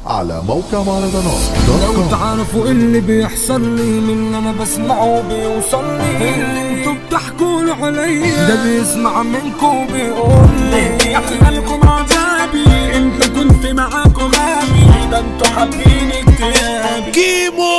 على موقع مهرجانات دوت لو كوم تعرفوا اللي بيحصل لي من اللي انا بسمعه بيوصل لي اللي انتوا بتحكوا عليا ده بيسمع منكم بيقول لي يحلى لكم عذابي انت كنت معاكم غابي ده انتوا حابين اكتئابي كيمو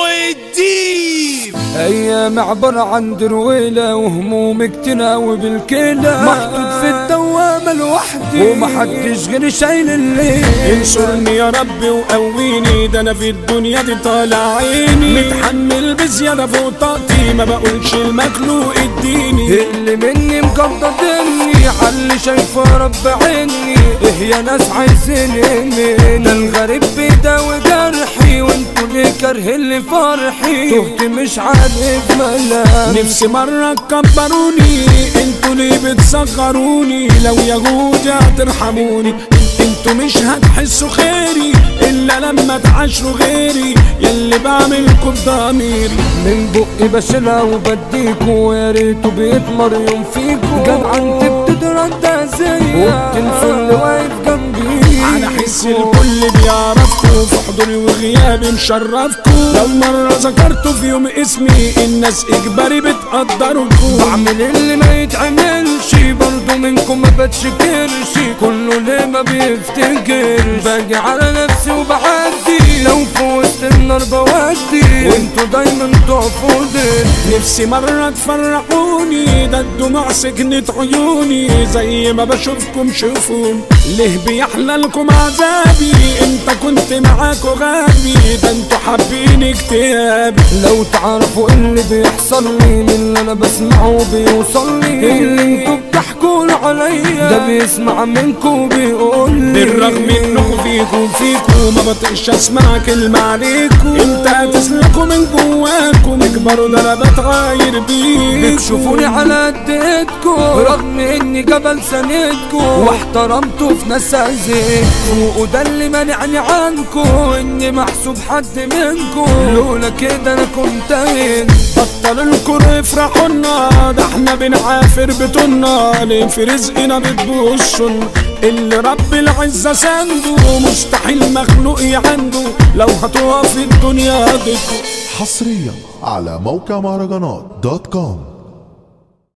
الديب ايام عبارة عن درويلة وهموم اكتناوي بالكلى محطوط في الدوامة لوحدي ومحدش غيري شايل الليل انصرني يا رب وقويني ده انا في الدنيا دي طالع عيني متحمل بزيادة فوق طاقتي ما بقولش المخلوق اديني اللي مني مقدرني عاللي شايفه رب عيني ايه يا ناس عايزيني ده الغريب بيداوي جرحي وانتوا ليه كارهين لي فرحي تهت مش عارف ملام نفسي مرة تكبروني انتوا ليه بتصغروني لو يهودي هترحموني انتوا مش هتحسوا خيري الا لما تعاشروا غيري يلي بعملكوا بضميري من بقي بشيلها وبديكوا ويا ريتوا بيتمر يوم فيكوا جدع انت بتتردى زيا وبتنسوا اللي واقف جنبي على حس الكل بيعرفكوا في حضوري وغيابي مشرفكوا لو مرة ذكرتوا في يوم اسمي الناس اجباري بتقدركوا بعمل اللي ما يتعملش برضو منكم ما بتشكرش كله ليه ما بيفتكرش باجي على نفسي وبعدي لو في وسط النار بودي وانتوا دايما تقفوا ضدي نفسي مرة تفرحوني ده الدموع سكنت عيوني زي ما بشوفكم شوفوني ليه بيحلى لكم عذابي انت كنت معاكوا غابي ده انتوا حابين اكتئابي لو تعرفوا اللي بيحصل لي من اللي انا بسمعه بيوصل لي اللي انتوا بتحكوا عليا ده بيسمع منكم بيقول لي بالرغم انكم فيكم فيكم ما بطيقش اسمع كلمة عليكم انت هتسلكوا من جواكم اكبروا ده انا بتغير بيكم بتشوفوني على قد ايدكم رغم اني جبل سندكم واحترمته في ناس اذيتكم وده اللي مانعني عنكم اني محسوب حد منكم لولا كده انا كنت هين بطل الكر افرحونا ده احنا بنعافر بطولنا ليه في رزقنا بتبصوا اللي رب العزة سنده مستحيل مخلوق عنده لو هتقف الدنيا ضده حصريا على موقع مهرجانات دوت كوم